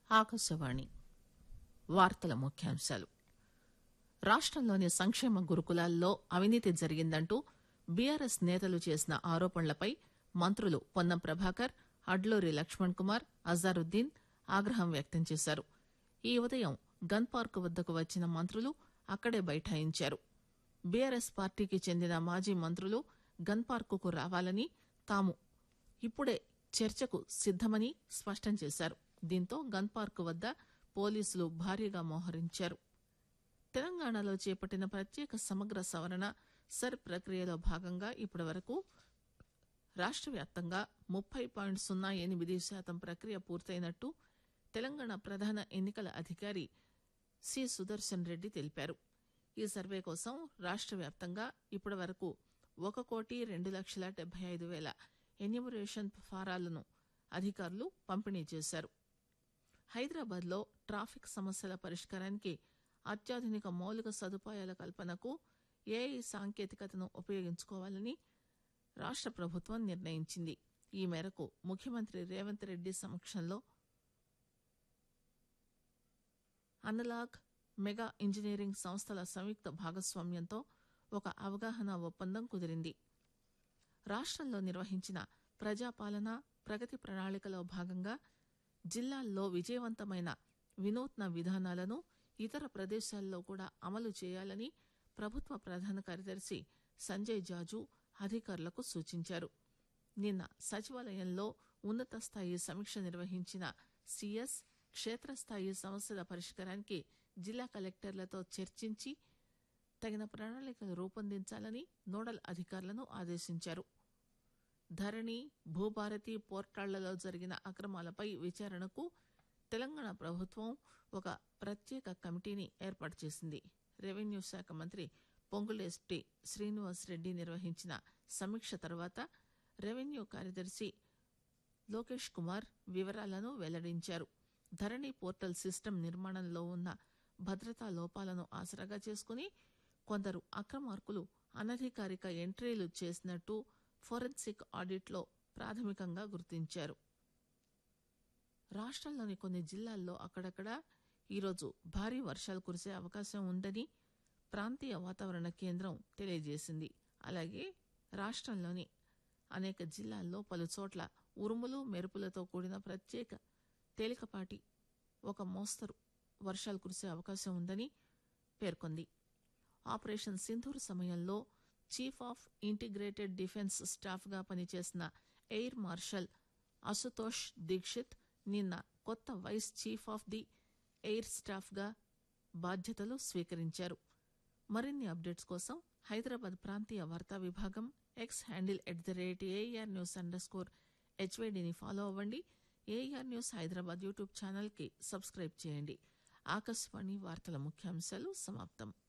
ఆకాశవాణి వార్తల ముఖ్యాంశాలు రాష్టంలోని సంక్షేమ గురుకులాల్లో అవినీతి జరిగిందంటూ బీఆర్ఎస్ నేతలు చేసిన ఆరోపణలపై మంత్రులు పొన్నం ప్రభాకర్ అడ్లూరి లక్ష్మణ్ కుమార్ అజారుద్దీన్ ఆగ్రహం వ్యక్తం చేశారు ఈ ఉదయం గన్ పార్క్ వద్దకు వచ్చిన మంత్రులు అక్కడే బైఠాయించారు బీఆర్ఎస్ పార్టీకి చెందిన మాజీ మంత్రులు గన్ పార్కుకు రావాలని తాము ఇప్పుడే చర్చకు సిద్దమని స్పష్టం చేశారు దీంతో గన్ పార్క్ వద్ద పోలీసులు భారీగా మోహరించారు తెలంగాణలో చేపట్టిన ప్రత్యేక సమగ్ర సవరణ సర్ ప్రక్రియలో భాగంగా ఇప్పటి వరకు రాష్ట వ్యాప్తంగా ముప్పై పాయింట్ సున్నా ఎనిమిది శాతం ప్రక్రియ పూర్తయినట్టు తెలంగాణ ప్రధాన ఎన్నికల అధికారి సి సుదర్శన్ రెడ్డి తెలిపారు ఈ సర్వే కోసం రాష్ట వ్యాప్తంగా ఇప్పటి వరకు ఒక కోటి రెండు లక్షల డెబ్బై ఐదు వేల ఎన్యూమరేషన్ ఫారాలను అధికారులు పంపిణీ చేశారు హైదరాబాద్ లో ట్రాఫిక్ సమస్యల పరిష్కారానికి అత్యాధునిక మౌలిక సదుపాయాల కల్పనకు ఏఐ సాంకేతికతను ఉపయోగించుకోవాలని రాష్ట ప్రభుత్వం నిర్ణయించింది ఈ మేరకు ముఖ్యమంత్రి రేవంత్ రెడ్డి సమక్షంలో అనలాగ్ మెగా ఇంజనీరింగ్ సంస్థల సంయుక్త భాగస్వామ్యంతో ఒక అవగాహన ఒప్పందం కుదిరింది రాష్టంలో నిర్వహించిన ప్రజాపాలన ప్రగతి ప్రణాళికలో భాగంగా జిల్లాల్లో విజయవంతమైన వినూత్న విధానాలను ఇతర ప్రదేశాల్లో కూడా అమలు చేయాలని ప్రభుత్వ ప్రధాన కార్యదర్శి సంజయ్ జాజు అధికారులకు సూచించారు నిన్న సచివాలయంలో ఉన్నత స్థాయి సమీక్ష నిర్వహించిన సీఎస్ క్షేత్రస్థాయి సమస్యల పరిష్కారానికి జిల్లా కలెక్టర్లతో చర్చించి తగిన ప్రణాళికలు రూపొందించాలని నోడల్ అధికారులను ఆదేశించారు ధరణి భూభారతి పోర్టాళ్లలో జరిగిన అక్రమాలపై విచారణకు తెలంగాణ ప్రభుత్వం ఒక ప్రత్యేక కమిటీని ఏర్పాటు చేసింది రెవెన్యూ శాఖ మంత్రి పొంగులేటి శ్రీనివాస్ రెడ్డి నిర్వహించిన సమీక్ష తర్వాత రెవెన్యూ కార్యదర్శి లోకేష్ కుమార్ వివరాలను వెల్లడించారు ధరణి పోర్టల్ సిస్టమ్ నిర్మాణంలో ఉన్న భద్రతా లోపాలను ఆసరాగా చేసుకుని కొందరు అక్రమార్కులు అనధికారిక ఎంట్రీలు చేసినట్టు ఫోరెన్సిక్ ఆడిట్లో ప్రాథమికంగా గుర్తించారు రాష్టంలోని కొన్ని జిల్లాల్లో అక్కడక్కడ ఈరోజు భారీ వర్షాలు కురిసే అవకాశం ఉందని ప్రాంతీయ వాతావరణ కేంద్రం తెలియజేసింది అలాగే రాష్టంలోని అనేక జిల్లాల్లో పలుచోట్ల ఉరుములు మెరుపులతో కూడిన ప్రత్యేక తేలికపాటి ఒక మోస్తరు వర్షాలు కురిసే అవకాశం ఉందని పేర్కొంది ఆపరేషన్ సింధూర్ సమయంలో chief of integrated defence staff గా పనిచేసిన ఎయిర్ మార్షల్ అశుతోష్ దీక్షిత్ నిన్న కొత్త vice chief of the air staff గా బాధ్యతలు స్వీకరించారు మరిన్ని అప్డేట్స్ కోసం హైదరాబాద్ ప్రాంతీయ వార్తా విభాగం X handle at the rate AR news underscore హెచ్వైడిని ఫాలో అవ్వండి AR news Hyderabad YouTube channel కి సబ్స్క్రైబ్ చేయండి ఆకాశవాణి వార్తల ముఖ్యాంశాలు సమాప్తం